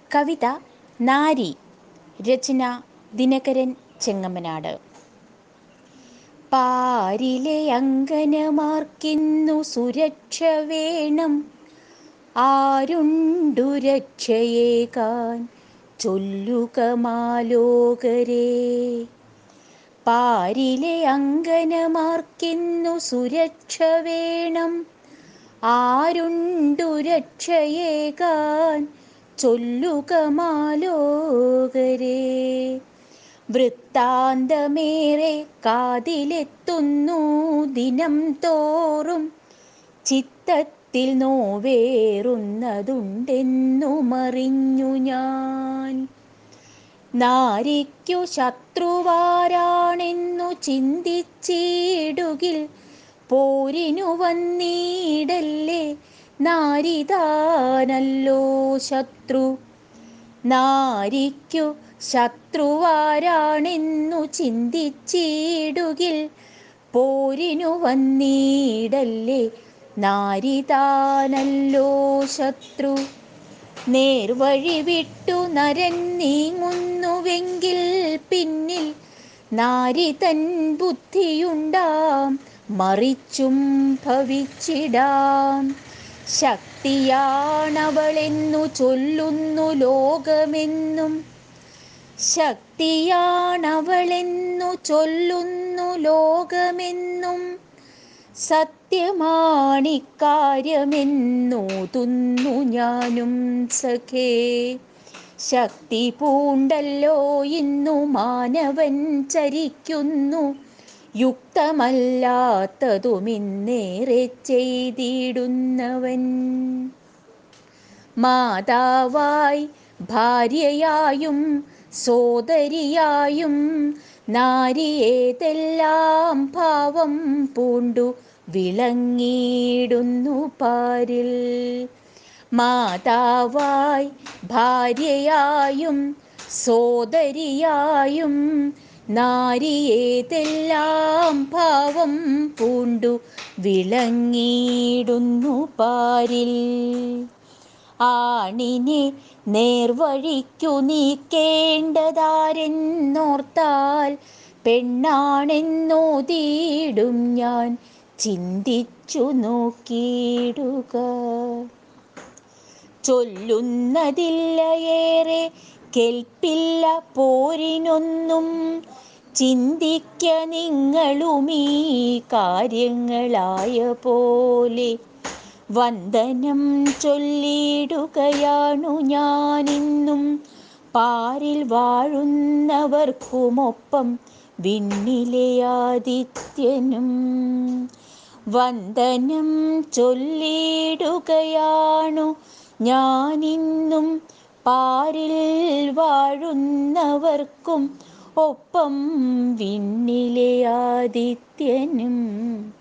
കവിത നാരി രചന ദിനകരൻ ചെങ്ങമ്മനാട് പാരിലെ അങ്കനമാർക്കിന്നു സുരക്ഷ വേണം ആരുണ്ടു രക്ഷയേകാൻ ചൊല്ലുക മാലോകരേ പാരിലെ അങ്കനമാർക്കിന്നു സുരക്ഷ വേണം ആരുണ്ടു രക്ഷയേകാൻ ചൊല്ലുക മാലോകരേ വൃത്താന്തമേറെ കാതിലെത്തുന്നു ദിനം തോറും ചിത്തത്തിൽ നോവേറുന്നതുണ്ടെന്നു മറിഞ്ഞു ഞാൻ നാരിക്കു ശത്രുവാരാണെന്നു ചിന്തിച്ചിടുകിൽ പോരിനു വന്നീടല്ലേ നാരിതാനല്ലോ ശത്രു നാരിക്കു ശത്രുവാരാണെന്നു ചിന്തിച്ചിടുകിൽ പോരിനു വന്നീടല്ലേ നാരിതാനല്ലോ ശത്രു നേർവഴി വിട്ടു നരൻ നീങ്ങുന്നുവെങ്കിൽ പിന്നിൽ നാരി തൻ ബുദ്ധിയുണ്ടാം മറിച്ചും ഭവിച്ചിടാം ശക്തിയാണവളെന്നു ചൊല്ലുന്നു ലോകമെന്നും ശക്തിയാണവളെന്നു ചൊല്ലുന്നു ലോകമെന്നും സത്യമാണിക്കാര്യമെന്നോതുന്നു ഞാനും സഖേ ശക്തി പൂണ്ടല്ലോ ഇന്നു മാനവൻ ചരിക്കുന്നു യുക്തമല്ലാത്തതുമിന്നേറെ ചെയ്തിടുന്നവൻ മാതാവായി ഭാര്യയായും സോദരിയായും നാരിയേതെല്ലാം ഭാവം പൂണ്ടു വിളങ്ങിയിടുന്നു പാരിൽ മാതാവായി ഭാര്യയായും സോദരിയായും നാരിയേതെല്ലാം ഭാവം പൂണ്ടു വിളങ്ങിയിടുന്നു പാരിൽ ആണിനെ നേർവഴിക്കു നീക്കേണ്ടതാരെന്നോർത്താൽ പെണ്ണാണെന്നോതിയിടും ഞാൻ ചിന്തിച്ചു നോക്കിയിടുക ചൊല്ലുന്നതില്ല ഏറെ കെൽപ്പില്ല പോരിനൊന്നും ചിന്തിക്ക നിങ്ങളുമീ കാര്യങ്ങളായ പോലെ വന്ദനം ചൊല്ലിടുകയാണു ഞാനിന്നും പാരിൽ വാഴുന്നവർക്കുമൊപ്പം വിണ്ണിലെ ആദിത്യനും വന്ദനം ചൊല്ലിടുകയാണു ഞാനിന്നും പാരിൽ വാഴുന്നവർക്കും ഒപ്പം വിണ്ണിലെ ആദിത്യനും